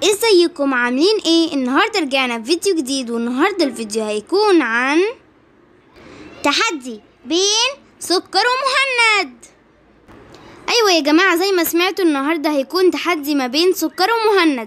ازيكم عاملين ايه النهارده رجعنا بفيديو جديد والنهارده الفيديو هيكون عن تحدي بين سكر ومهند ايوه يا جماعه زي ما سمعتوا النهارده هيكون تحدي ما بين سكر ومهند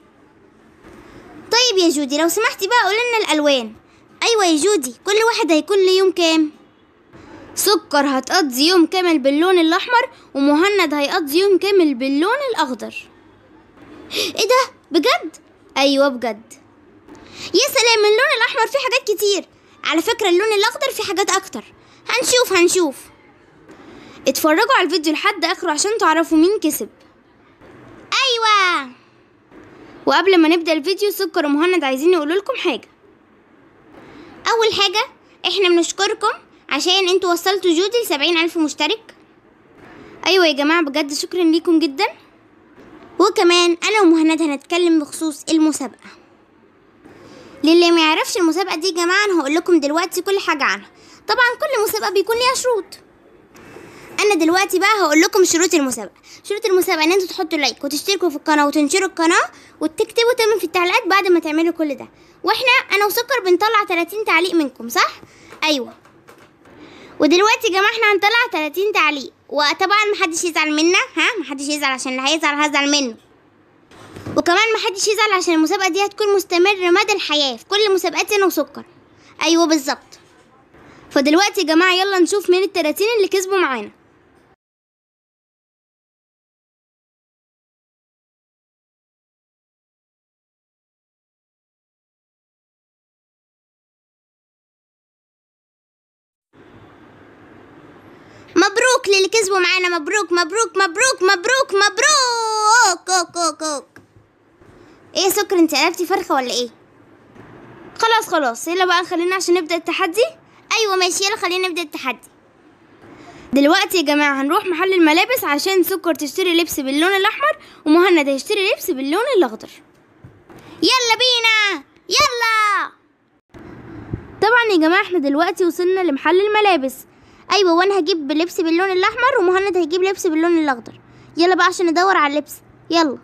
طيب يا جودي لو سمحتي بقى قولي لنا الالوان ايوه يا جودي كل واحد هيكون له يوم كام سكر هتقضي يوم كامل باللون الاحمر ومهند هيقضي يوم كامل باللون الاخضر ايه ده بجد ايوه بجد يا سلام اللون الاحمر فيه حاجات كتير على فكره اللون الاخضر فيه حاجات اكتر هنشوف هنشوف اتفرجوا على الفيديو لحد اخره عشان تعرفوا مين كسب ايوه وقبل ما نبدا الفيديو سكر ومهند عايزين يقولوا لكم حاجه اول حاجه احنا بنشكركم عشان انتوا وصلتوا جودي لسبعين الف مشترك ايوه يا جماعه بجد شكرا ليكم جدا وكمان انا ومهند هنتكلم بخصوص المسابقه للي ما يعرفش المسابقه دي يا جماعه انا هقول لكم دلوقتي كل حاجه عنها طبعا كل مسابقه بيكون ليها شروط انا دلوقتي بقى هقول لكم شروط المسابقه شروط المسابقه ان انتوا تحطوا لايك وتشتركوا في القناه وتنشروا القناه وتكتبوا تمام في التعليقات بعد ما تعملوا كل ده واحنا انا وسكر بنطلع 30 تعليق منكم صح ايوه ودلوقتي يا جماعه احنا هنطلع 30 تعليق وطبعا محدش يزعل منا ها محدش يزعل عشان اللي هيزعل هزعل منه وكمان محدش يزعل عشان المسابقه دي هتكون مستمره مدى الحياه في كل مسابقاتي انا وسكر ايوه بالظبط فدلوقتي يا جماعه يلا نشوف مين التلاتين اللي كسبوا معانا مبروك للي كسبوا معانا مبروك مبروك مبروك مبروك مبروك كوك كوك كوك ايه يا سكر انت قلبتي فرخه ولا ايه خلاص خلاص يلا بقى خلينا عشان نبدا التحدي ايوه ماشي يلا خلينا نبدا التحدي دلوقتي يا جماعه هنروح محل الملابس عشان سكر تشتري لبس باللون الاحمر ومهند هيشتري لبس باللون الاخضر يلا بينا يلا طبعا يا جماعه احنا دلوقتي وصلنا لمحل الملابس ايوه وانا هجيب لبس باللون الاحمر ومهند هيجيب لبس باللون الاخضر يلا بقى عشان ندور على اللبس يلا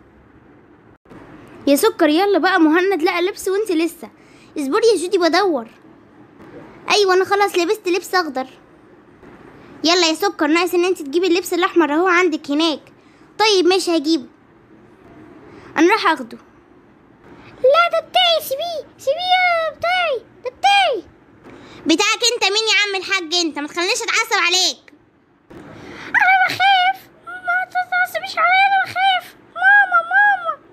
يا سكر يلا بقى مهند لقى لبس وانت لسه اصبري يا جودي بدور ايوه انا خلاص لبست لبس اخضر يلا يا سكر ناقص ان انت تجيبي اللبس الاحمر اهو عندك هناك طيب ماشي هجيبه انا راح اخده لا ده بتاعي سيبيه سيبيه يا بتاعي ده بتاعي بتاعك انت مين يا عم الحاج انت ما تخلينيش اتعصب عليك انا بخاف ما تتعصبش عليا انا بخاف ماما ماما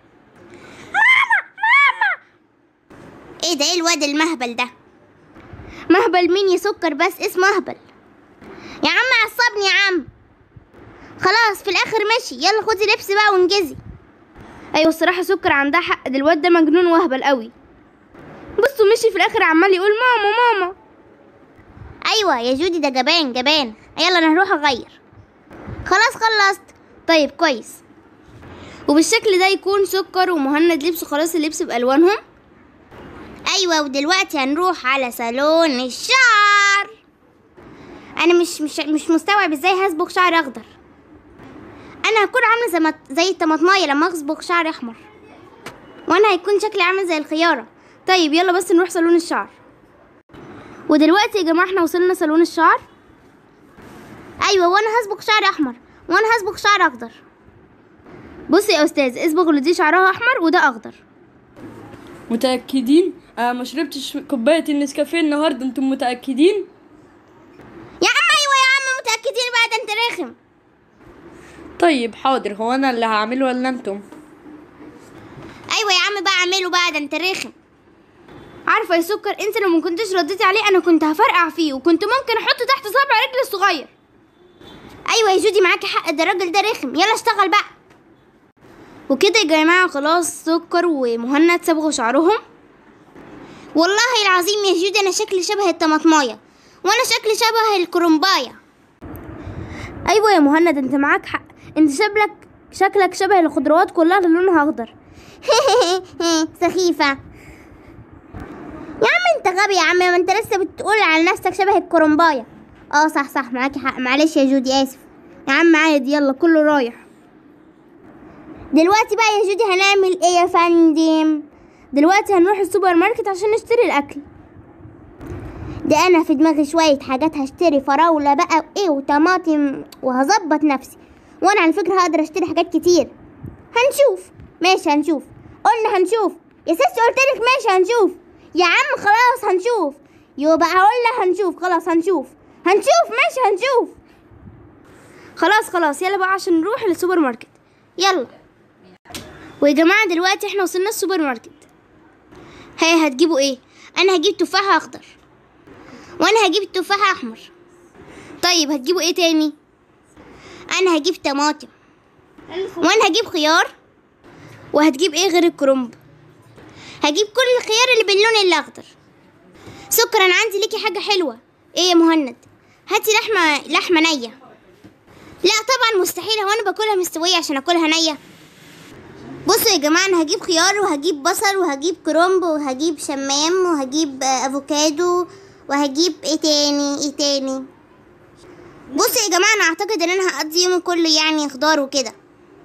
ماما ماما ايه ده ايه الواد المهبل ده مهبل مين يا سكر بس اسمه مهبل يا عم عصبني يا عم خلاص في الاخر ماشي يلا خدي لبس بقى وانجزي ايوه الصراحه سكر عندها حق ده الواد ده مجنون وهبل قوي بصوا مشي في الاخر عمال يقول ماما ماما ايوه يا جودي ده جبان جبان يلا انا هروح اغير خلاص خلصت طيب كويس وبالشكل ده يكون سكر ومهند لبسوا خلاص اللبس بالوانهم ايوه ودلوقتي هنروح على صالون الشعر انا مش مش مش مستوعب ازاي هصبغ شعر اخضر انا هكون عامله زي ما- زي الطماطمايه لما اصبغ شعر احمر وانا هيكون شكلي عامل زي الخياره طيب يلا بس نروح صالون الشعر ودلوقتي يا جماعه احنا وصلنا صالون الشعر ايوه وانا هصبغ شعر احمر وانا هصبغ شعر اخضر بصي يا استاذ اصبغ اللي دي شعرها احمر وده اخضر متأكدين؟ أنا ما شربتش كوباية النسكافيه النهاردة انتم متأكدين؟ يا عم ايوه يا عم متاكدين بقى ده انت رخم طيب حاضر هو أنا اللي هعمله ولا انتم؟ ايوه يا عم بقى اعمله بقى ده انت رخم عارفه يا سكر انت لو ما كنتش رديتي عليه انا كنت هفرقع فيه وكنت ممكن احطه تحت صابع رجلي الصغير ايوه يا جودي معاكي حق ده الراجل ده رخم يلا اشتغل بقى وكده يا جماعه خلاص سكر ومهند صبغوا شعرهم والله العظيم يا جودي انا شكلي شبه الطماطمايه وانا شكلي شبه الكرنبايه ايوه يا مهند انت معاك حق انت شكلك شكلك شبه الخضروات كلها اللي لونها اخضر سخيفه يا عم انت غبي يا عم ما انت لسه بتقول على نفسك شبه الكرنبايه اه صح صح معاكي حق معلش يا جودي اسف يا عم عادي يلا كله رايح دلوقتي بقى يا جودي هنعمل ايه يا فندم دلوقتي هنروح السوبر ماركت عشان نشتري الاكل ده انا في دماغي شويه حاجات هشتري فراوله بقى وايه وطماطم وهظبط نفسي وانا على فكره هقدر اشتري حاجات كتير هنشوف ماشي هنشوف قلنا هنشوف يا ستي قلت لك ماشي هنشوف يا عم خلاص هنشوف يبقى هقول هنشوف خلاص هنشوف هنشوف ماشي هنشوف خلاص خلاص يلا بقى عشان نروح للسوبر ماركت يلا ويا جماعة دلوقتي احنا وصلنا السوبر ماركت هيا هتجيبوا ايه انا هجيب تفاحة اخضر وانا هجيب تفاحة احمر طيب هتجيبوا ايه تاني انا هجيب طماطم وانا هجيب خيار وهتجيب ايه غير الكرنب هجيب كل الخيار اللي باللون الاخضر سكر انا عندي ليكي حاجة حلوة ايه يا مهند هاتي لحمة لحمة نية لا طبعا مستحيل هو انا باكلها مستوية عشان اكلها نية بصوا يا جماعة أنا هجيب خيار وهجيب بصل وهجيب كرنب وهجيب شمام وهجيب آه، أفوكادو وهجيب إيه تاني إيه تاني بصوا يا جماعة أنا أعتقد إن أنا هقضي يومي كله يعني خضار وكده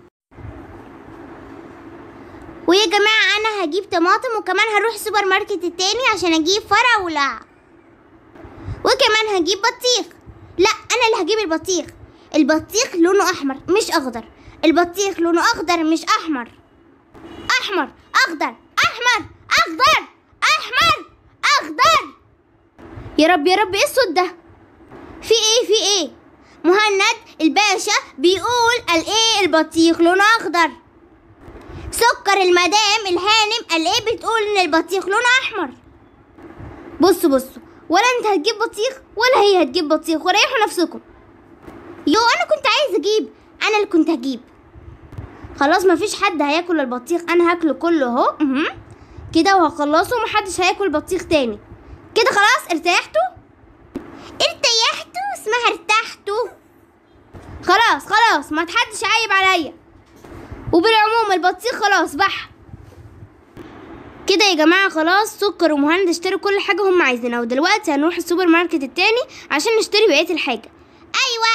ويا جماعة أنا هجيب طماطم وكمان هروح السوبر ماركت التاني عشان أجيب فراولة وكمان هجيب بطيخ لا أنا اللي هجيب البطيخ البطيخ لونه أحمر مش أخضر البطيخ لونه أخضر مش أحمر احمر اخضر احمر اخضر احمر اخضر يا رب يا رب ايه الصوت ده في ايه في ايه مهند الباشا بيقول قال ايه البطيخ لونه اخضر سكر المدام الهانم قال ايه بتقول ان البطيخ لونه احمر بصوا بصوا ولا انت هتجيب بطيخ ولا هي هتجيب بطيخ وريحوا نفسكم يو انا كنت عايز اجيب انا اللي كنت هجيب خلاص مفيش حد هياكل البطيخ انا هاكله كله اهو مهم. كده وهخلصه ومحدش هياكل بطيخ تاني كده خلاص ارتاحتوا ارتيحتوا اسمها ارتحتوا خلاص خلاص ما تحدش عايب عليا وبالعموم البطيخ خلاص بح كده يا جماعة خلاص سكر ومهند اشتروا كل حاجة هم عايزينها ودلوقتي هنروح السوبر ماركت التاني عشان نشتري بقية الحاجة أيوة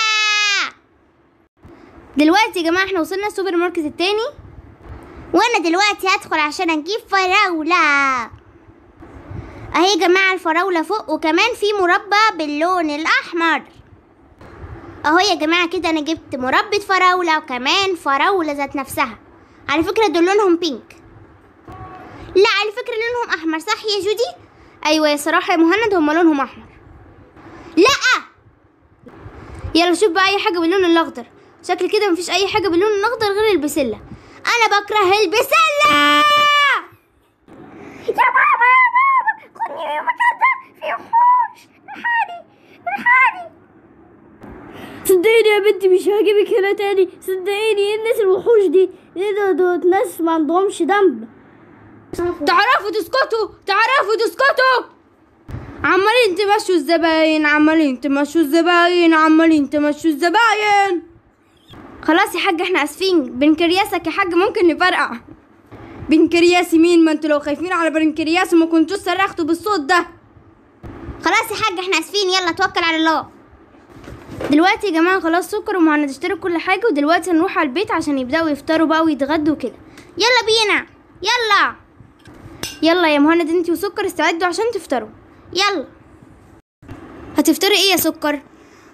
دلوقتي يا جماعة احنا وصلنا السوبر ماركت التاني وانا دلوقتي هدخل عشان اجيب فراولة اهي يا جماعة الفراولة فوق وكمان في مربى باللون الاحمر اهو يا جماعة كده انا جبت مربى فراولة وكمان فراولة ذات نفسها على فكرة دول لونهم بينك لا على فكرة لونهم احمر صح يا جودي ايوه يا صراحة يا مهند هم لونهم احمر لا يلا شوف بقى اي حاجة باللون الاخضر شكل كده مفيش اي حاجة باللون الاخضر غير البسلة انا بكره البسلة يا بابا يا بابا خدني من المكان ده في وحوش الحقني الحقني صدقيني يا بنتي مش هجيبك هنا تاني صدقيني ايه الناس الوحوش دي ايه ده دول ناس ما عندهمش دم تعرفوا تسكتوا تعرفوا تسكتوا عمالين تمشوا الزباين عمالين تمشوا الزباين عمالين تمشوا الزباين خلاص يا حاج احنا اسفين بنكرياسك يا حاج ممكن نفرقع بنكرياسي مين ما انتوا لو خايفين على بنكرياسي ما كنتوش صرختوا بالصوت ده خلاص يا حاج احنا اسفين يلا توكل على الله دلوقتي يا جماعه خلاص سكر ومعنا تشتروا كل حاجه ودلوقتي هنروح على البيت عشان يبداوا يفطروا بقى ويتغدوا كده يلا بينا يلا يلا يا مهند انتي وسكر استعدوا عشان تفطروا يلا هتفطري ايه يا سكر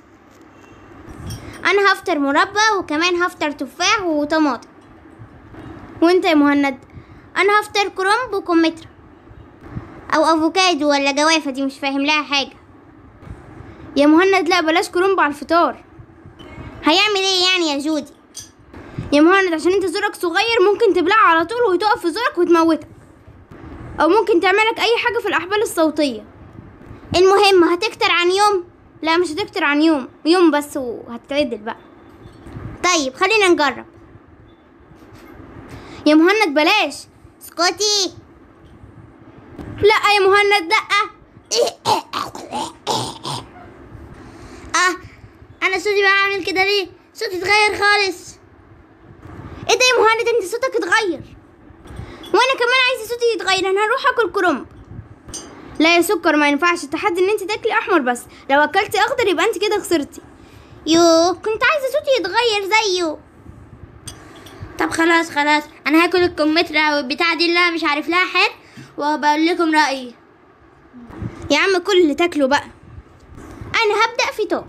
انا هفطر مربى وكمان هفطر تفاح وطماطم وانت يا مهند انا هفطر كرنب وكمثرى او افوكادو ولا جوافه دي مش فاهم لها حاجه يا مهند لا بلاش كرنب على الفطار هيعمل ايه يعني يا جودي يا مهند عشان انت زورك صغير ممكن تبلعه على طول وتقف في زورك وتموتك او ممكن تعملك اي حاجه في الاحبال الصوتيه المهم هتكتر عن يوم لا مش هتكتر عن يوم يوم بس وهتتعدل بقى طيب خلينا نجرب يا مهند بلاش اسكتي لا يا مهند لا اه انا صوتي بقى عامل كده ليه صوتي اتغير خالص ايه ده يا مهند انت صوتك اتغير وانا كمان عايزه صوتي يتغير انا هروح اكل كرنب لا يا سكر ما ينفعش التحدي ان انت تاكلي احمر بس لو اكلتي اخضر يبقى انت كده خسرتي يو كنت عايزه صوتي يتغير زيه طب خلاص خلاص انا هاكل الكمثرى والبتاع دي اللي انا مش عارف لها حل وبقول لكم رايي يا عم كل اللي تاكله بقى انا هبدا فطار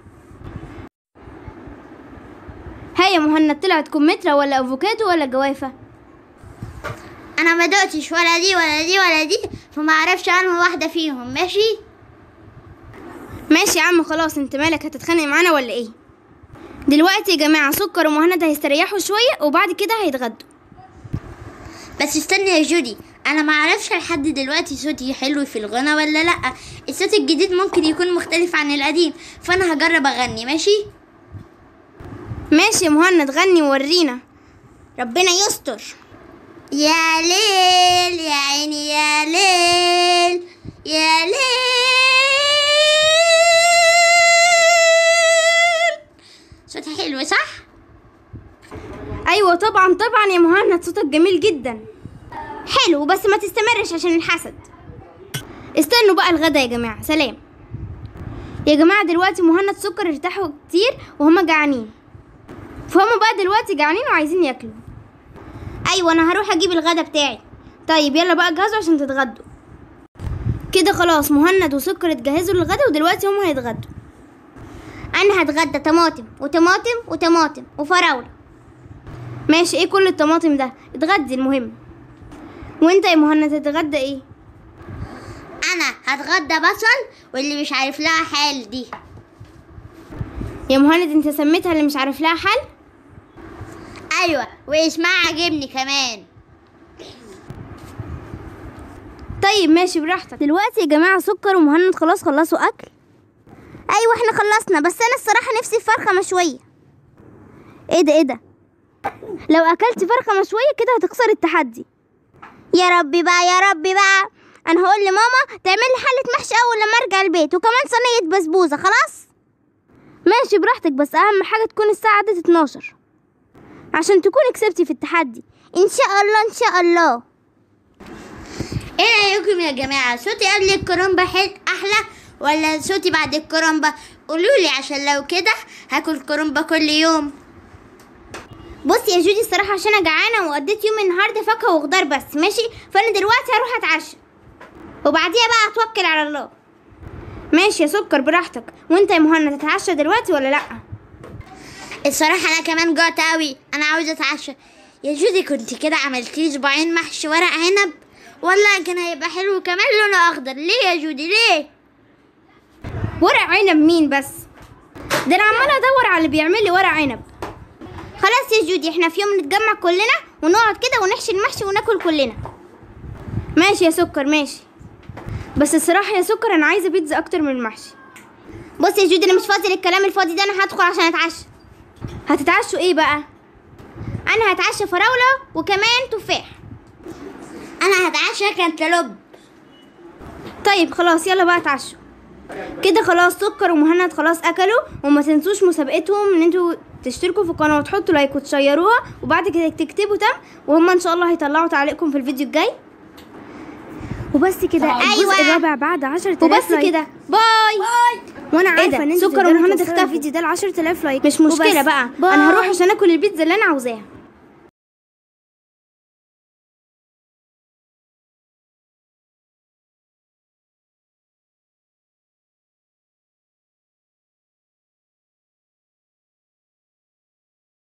ها يا مهند طلعت كمثرى ولا افوكادو ولا جوافه انا ما دقتش ولا دي ولا دي ولا دي فما اعرفش عنهم واحده فيهم ماشي ماشي يا عم خلاص انت مالك هتتخانق معانا ولا ايه دلوقتي يا جماعه سكر ومهند هيستريحوا شويه وبعد كده هيتغدوا بس استني يا جودي انا ما اعرفش لحد دلوقتي صوتي حلو في الغنى ولا لا الصوت الجديد ممكن يكون مختلف عن القديم فانا هجرب اغني ماشي ماشي يا مهند غني وورينا ربنا يستر يا ليل يا عيني يا ليل يا ليل صوتي حلو صح ايوه طبعا طبعا يا مهند صوتك جميل جدا حلو بس ما تستمرش عشان الحسد استنوا بقى الغدا يا جماعه سلام يا جماعه دلوقتي مهند سكر ارتاحوا كتير وهما جعانين فهم بقى دلوقتي جعانين وعايزين ياكلوا ايوه انا هروح اجيب الغدا بتاعي طيب يلا بقى جهزوا عشان تتغدوا كده خلاص مهند وسكر اتجهزوا للغدا ودلوقتي هم هيتغدوا انا هتغدى طماطم وطماطم وطماطم وفراوله ماشي ايه كل الطماطم ده اتغدي المهم وانت يا مهند هتتغدى ايه انا هتغدى بصل واللي مش عارف لها حال دي يا مهند انت سميتها اللي مش عارف لها حل ايوه واسمها عاجبني كمان طيب ماشي براحتك دلوقتي يا جماعه سكر ومهند خلاص خلصوا اكل ايوه احنا خلصنا بس انا الصراحه نفسي في فرخه مشويه ايه ده ايه ده لو اكلت فرخه مشويه كده هتخسر التحدي يا ربي بقى يا ربي بقى انا هقول لماما تعمل لي حله محشي اول لما ارجع البيت وكمان صينيه بسبوسه خلاص ماشي براحتك بس اهم حاجه تكون الساعه عدت 12 عشان تكوني كسبتي في التحدي ان شاء الله ان شاء الله ايه رايكم يا جماعه صوتي قبل الكرومبا حل احلى ولا صوتي بعد الكرومبا قولولي عشان لو كده هاكل كرومبا كل يوم بصي يا جودي الصراحه عشان انا جعانه وقضيت يوم النهارده فاكهه وخضار بس ماشي فانا دلوقتي هروح اتعشى وبعديها بقى اتوكل على الله ماشي يا سكر براحتك وانت يا مهند تتعشى دلوقتي ولا لا الصراحه انا كمان جوعت قوي انا عاوزه اتعشى يا جودي كنت كده عملتي صباعين محشي ورق عنب والله كان هيبقى حلو كمان لونه اخضر ليه يا جودي ليه ورق عنب مين بس ده انا عماله ادور على اللي بيعمل لي ورق عنب خلاص يا جودي احنا في يوم نتجمع كلنا ونقعد كده ونحشي المحشي وناكل كلنا ماشي يا سكر ماشي بس الصراحه يا سكر انا عايزه بيتزا اكتر من المحشي بص يا جودي انا مش فاضي للكلام الفاضي ده انا هدخل عشان اتعشى هتتعشوا ايه بقى انا هتعشى فراوله وكمان تفاح انا هتعشى كانتالوب طيب خلاص يلا بقى اتعشوا كده خلاص سكر ومهند خلاص اكلوا وما تنسوش مسابقتهم ان انتوا تشتركوا في القناه وتحطوا لايك وتشيروها وبعد كده تكتبوا تم وهم ان شاء الله هيطلعوا تعليقكم في الفيديو الجاي وبس كده أيوة. الجزء الرابع بعد 10000 وبس لايك. كده باي وانا ايه عارفه ده ان انت سكر تقدروا ومهند توصلوا اختفوا الفيديو ده ل 10000 لايك مش مشكله وبس. بقى باي. انا هروح عشان اكل البيتزا اللي انا عاوزاها